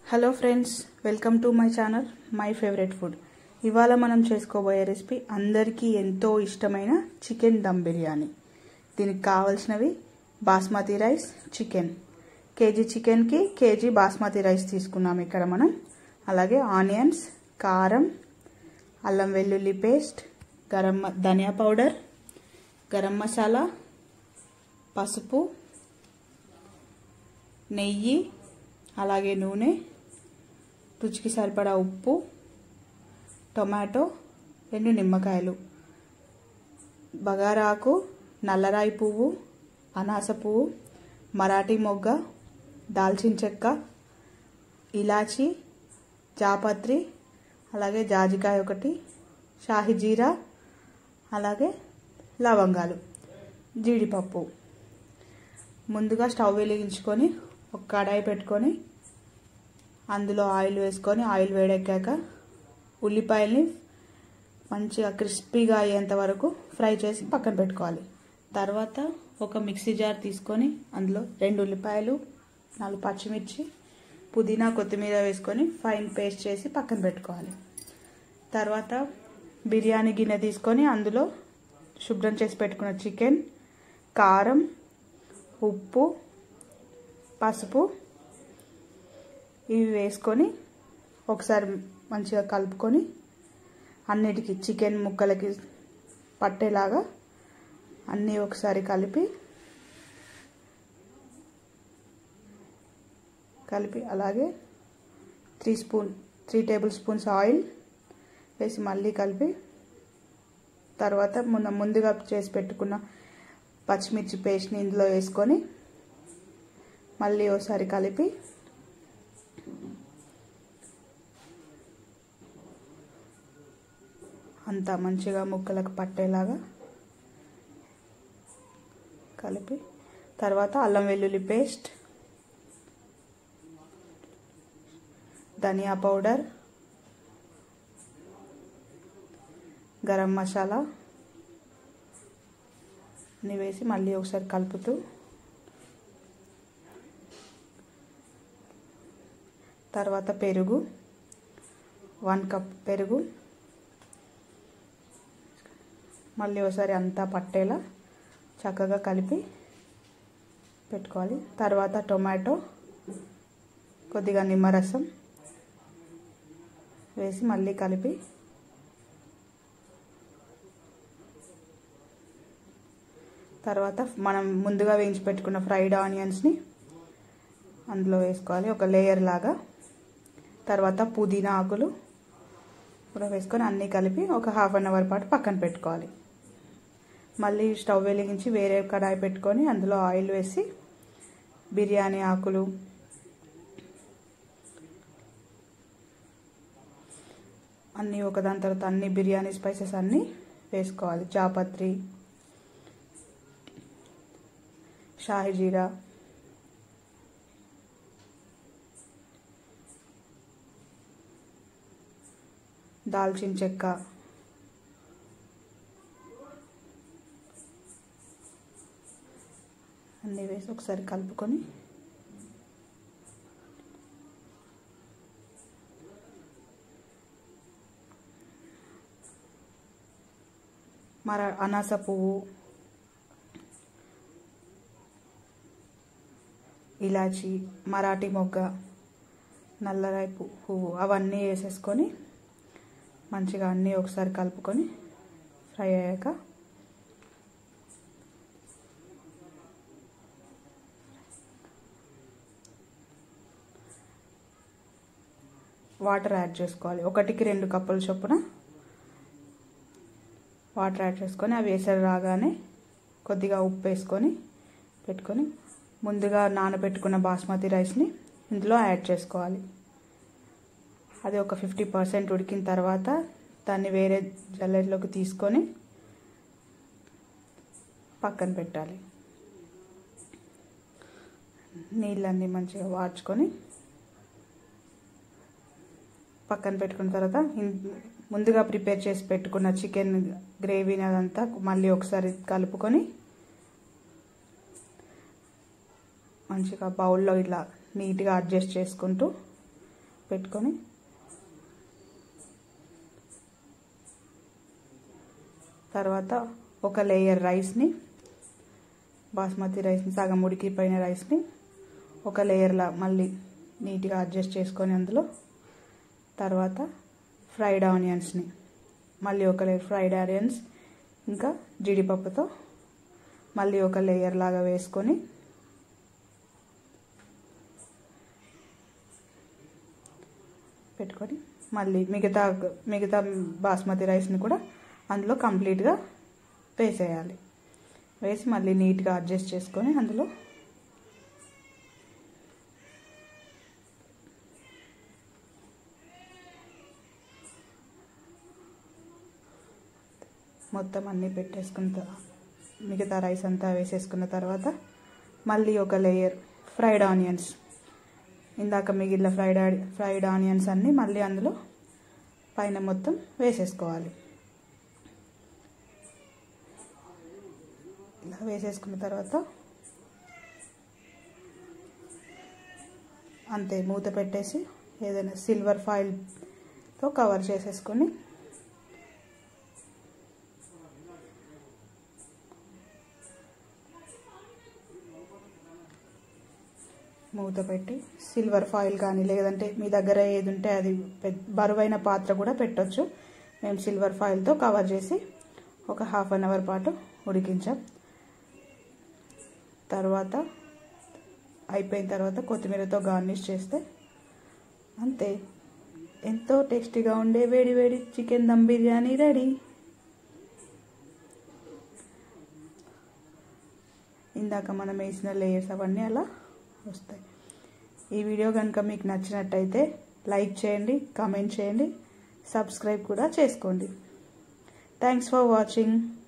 hello friends welcome to my channel my favourite food ఇవాళ మనం చేసుకోబోయే రెసిపీ అందరికీ ఎంతో ఇష్టమైన చికెన్ దమ్ బిర్యానీ దీనికి కావాల్సినవి బాస్మతి రైస్ చికెన్ కేజీ చికెన్కి కేజీ బాస్మతి రైస్ తీసుకున్నాం ఇక్కడ మనం అలాగే ఆనియన్స్ కారం అల్లం వెల్లుల్లి పేస్ట్ గరం ధనియా పౌడర్ గరం మసాలా పసుపు నెయ్యి అలాగే నూనె రుచికి సరిపడా ఉప్పు టొమాటో రెండు నిమ్మకాయలు బగారాకు నల్లరాయి పువ్వు అనాస పువ్వు మరాఠీ మొగ్గ దాల్చిన చెక్క ఇలాచి జాపత్రి అలాగే జాజికాయ ఒకటి షాహి జీరా అలాగే లవంగాలు జీడిపప్పు ముందుగా స్టవ్ వెలిగించుకొని ఒక కడాయి పెట్టుకొని అందులో ఆయిల్ వేసుకొని ఆయిల్ వేడెక్కాక ఉల్లిపాయల్ని మంచిగా క్రిస్పీగా అయ్యేంత వరకు ఫ్రై చేసి పక్కన పెట్టుకోవాలి తర్వాత ఒక మిక్సీ జార్ తీసుకొని అందులో రెండు ఉల్లిపాయలు నాలుగు పచ్చిమిర్చి పుదీనా కొత్తిమీర వేసుకొని ఫైన్ పేస్ట్ చేసి పక్కన పెట్టుకోవాలి తర్వాత బిర్యానీ గిన్నె తీసుకొని అందులో శుభ్రం చేసి పెట్టుకున్న చికెన్ కారం ఉప్పు పసుపు ఇవి వేసుకొని ఒకసారి మంచిగా కలుపుకొని అన్నిటికీ చికెన్ ముక్కలకి పట్టేలాగా అన్నీ ఒకసారి కలిపి కలిపి అలాగే three spoon three tablespoons oil వేసి మళ్ళీ కలిపి తర్వాత మొన్న ముందుగా చేసి పెట్టుకున్న పచ్చిమిర్చి పేస్ట్ని ఇందులో వేసుకొని మళ్ళీ ఒకసారి కలిపి అంతా మంచిగా ముక్కలకు పట్టేలాగా కలిపి తర్వాత అల్లం వెల్లుల్లి పేస్ట్ ధనియా పౌడర్ గరం మసాలా అన్నీ వేసి మళ్ళీ ఒకసారి కలుపుతూ తర్వాత పెరుగు వన్ కప్ పెరుగు మళ్ళీ ఒకసారి అంతా పట్టేలా చక్కగా కలిపి పెట్టుకోవాలి తర్వాత టొమాటో కొద్దిగా నిమ్మరసం వేసి మళ్ళీ కలిపి తర్వాత మనం ముందుగా వేయించి పెట్టుకున్న ఫ్రైడ్ ఆనియన్స్ని అందులో వేసుకోవాలి ఒక లేయర్ లాగా తర్వాత పుదీనా ఆకులు కూడా వేసుకొని అన్నీ కలిపి ఒక హాఫ్ అన్ అవర్ పాటు పక్కన పెట్టుకోవాలి మళ్ళీ స్టవ్ వెలిగించి వేరే కడాయి పెట్టుకొని అందులో ఆయిల్ వేసి బిర్యానీ ఆకులు అన్నీ ఒకదాని తర్వాత అన్ని బిర్యానీ స్పైసెస్ అన్నీ వేసుకోవాలి జాపత్రి షాహి జీరా దాల్చిన చెక్క అన్నీ వేసి ఒకసారి కలుపుకొని మర అనాస పువ్వు ఇలాచి మరాఠీ మొగ్గ నల్లరాయి పువ్వు అవన్నీ వేసేసుకొని మంచిగా అన్నీ ఒకసారి కలుపుకొని ఫ్రై అయ్యాక వాటర్ యాడ్ చేసుకోవాలి ఒకటికి రెండు కప్పుల చొప్పున వాటర్ యాడ్ చేసుకొని అవి వేసరి రాగానే కొద్దిగా ఉప్పు వేసుకొని పెట్టుకొని ముందుగా నానబెట్టుకున్న బాస్మతి రైస్ని ఇందులో యాడ్ చేసుకోవాలి అది ఒక ఫిఫ్టీ పర్సెంట్ ఉడికిన తర్వాత దాన్ని వేరే జల్లెడలోకి తీసుకొని పక్కన పెట్టాలి నీళ్ళన్నీ మంచిగా వాడ్చుకొని పక్కన పెట్టుకున్న తర్వాత ముందుగా ప్రిపేర్ చేసి పెట్టుకున్న చికెన్ గ్రేవీని అదంతా మళ్ళీ ఒకసారి కలుపుకొని మంచిగా బౌల్లో ఇలా నీట్గా అడ్జస్ట్ చేసుకుంటూ పెట్టుకొని తర్వాత ఒక లేయర్ రైస్ని బాస్మతి రైస్ని సగం ఉడికిపోయిన రైస్ని ఒక లేయర్లా మళ్ళీ నీట్గా అడ్జస్ట్ చేసుకొని అందులో తర్వాత ఫ్రైడ్ ఆనియన్స్ని మళ్ళీ ఒక లేయర్ ఫ్రైడ్ ఆనియన్స్ ఇంకా జీడిపప్పుతో మళ్ళీ ఒక లేయర్ లాగా వేసుకొని పెట్టుకొని మళ్ళీ మిగతా మిగతా బాస్మతి రైస్ని కూడా అందులో కంప్లీట్గా వేసేయాలి వేసి మళ్ళీ నీట్గా అడ్జస్ట్ చేసుకొని అందులో మొత్తం అన్నీ పెట్టేసుకున్న మిగతా రైస్ అంతా వేసేసుకున్న తర్వాత మళ్ళీ ఒక లేయర్ ఫ్రైడ్ ఆనియన్స్ ఇందాక మిగిలిన ఫ్రైడ్ ఫ్రైడ్ ఆనియన్స్ అన్నీ మళ్ళీ అందులో పైన మొత్తం వేసేసుకోవాలి ఇలా వేసేసుకున్న తర్వాత అంతే మూత పెట్టేసి ఏదైనా సిల్వర్ ఫాయిల్తో కవర్ చేసేసుకొని మూత పెట్టి సిల్వర్ ఫాయిల్ కానీ లేదంటే మీ దగ్గర ఏది ఉంటే అది బరువైన పాత్ర కూడా పెట్టొచ్చు మేము సిల్వర్ ఫాయిల్తో కవర్ చేసి ఒక హాఫ్ అన్ అవర్ పాటు ఉడికించాం తర్వాత అయిపోయిన తర్వాత కొత్తిమీరతో గార్నిష్ చేస్తే అంతే ఎంతో టేస్టీగా ఉండే వేడి వేడి చికెన్ దమ్ బిర్యానీ రెడీ ఇందాక మనం వేసిన లేయర్స్ అవన్నీ అలా వస్తాయి ఈ వీడియో కనుక మీకు నచ్చినట్టయితే లైక్ చేయండి కామెంట్ చేయండి సబ్స్క్రైబ్ కూడా చేసుకోండి థ్యాంక్స్ ఫర్ వాచింగ్